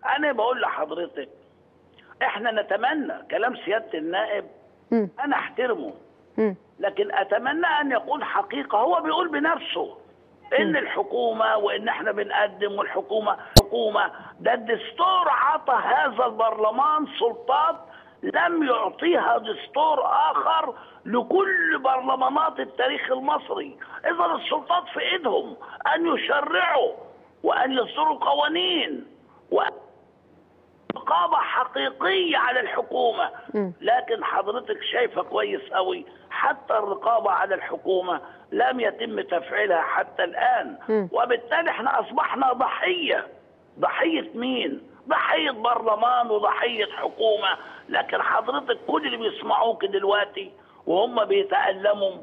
انا بقول لحضرتك احنا نتمنى كلام سياده النائب مم. انا احترمه مم. لكن اتمنى ان يقول حقيقه هو بيقول بنفسه ان الحكومه وان احنا بنقدم والحكومه حكومه ده الدستور عطى هذا البرلمان سلطات لم يعطيها دستور اخر لكل برلمانات التاريخ المصري اذا السلطات في ايدهم ان يشرعوا وان يصدروا قوانين وأن رقابة حقيقية على الحكومة مم. لكن حضرتك شايفة كويس قوي حتى الرقابة على الحكومة لم يتم تفعيلها حتى الآن مم. وبالتالي احنا أصبحنا ضحية ضحية مين؟ ضحية برلمان وضحية حكومة لكن حضرتك كل اللي بيسمعوك دلوقتي وهم بيتألموا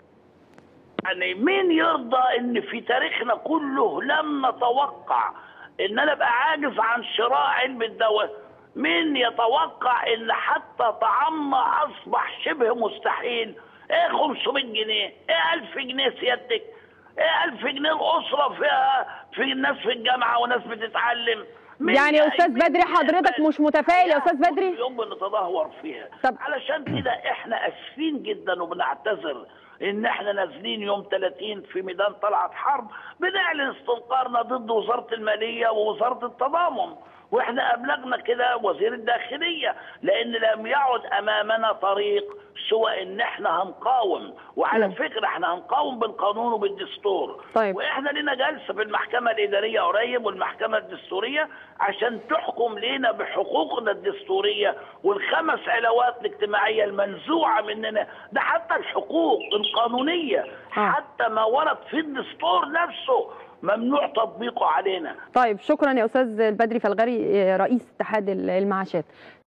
يعني مين يرضى ان في تاريخنا كله لم نتوقع ان انا ابقى عاجز عن شراء علبة دواء مين يتوقع ان حتى طعامنا اصبح شبه مستحيل ايه 500 جنيه ايه 1000 جنيه سيادتك ايه 1000 جنيه الاسره فيها في ناس في الجامعه وناس بتتعلم مين يعني يا يا- أستاذ مين بدري حضرتك يقبل مش متفائل يا أستاذ حياة بدري؟ كل يوم بنتدهور فيها طب- علشان كده احنا اسفين جدا وبنعتذر ان احنا نازلين يوم 30 في ميدان طلعت حرب بنعلن استنقارنا ضد وزاره الماليه ووزاره التضامن واحنا ابلغنا كده وزير الداخليه لان لم يعد امامنا طريق سوى ان احنا هنقاوم وعلى مم. فكره احنا هنقاوم بالقانون وبالدستور طيب. واحنا لنا جلسه في المحكمه الاداريه قريب والمحكمه الدستوريه عشان تحكم لنا بحقوقنا الدستوريه والخمس علاوات الاجتماعيه المنزوعه مننا ده حتى الحقوق القانونيه آه. حتى ما ورد في الدستور نفسه ممنوع تطبيقه علينا طيب شكرا يا استاذ البدري فالغري رئيس اتحاد المعاشات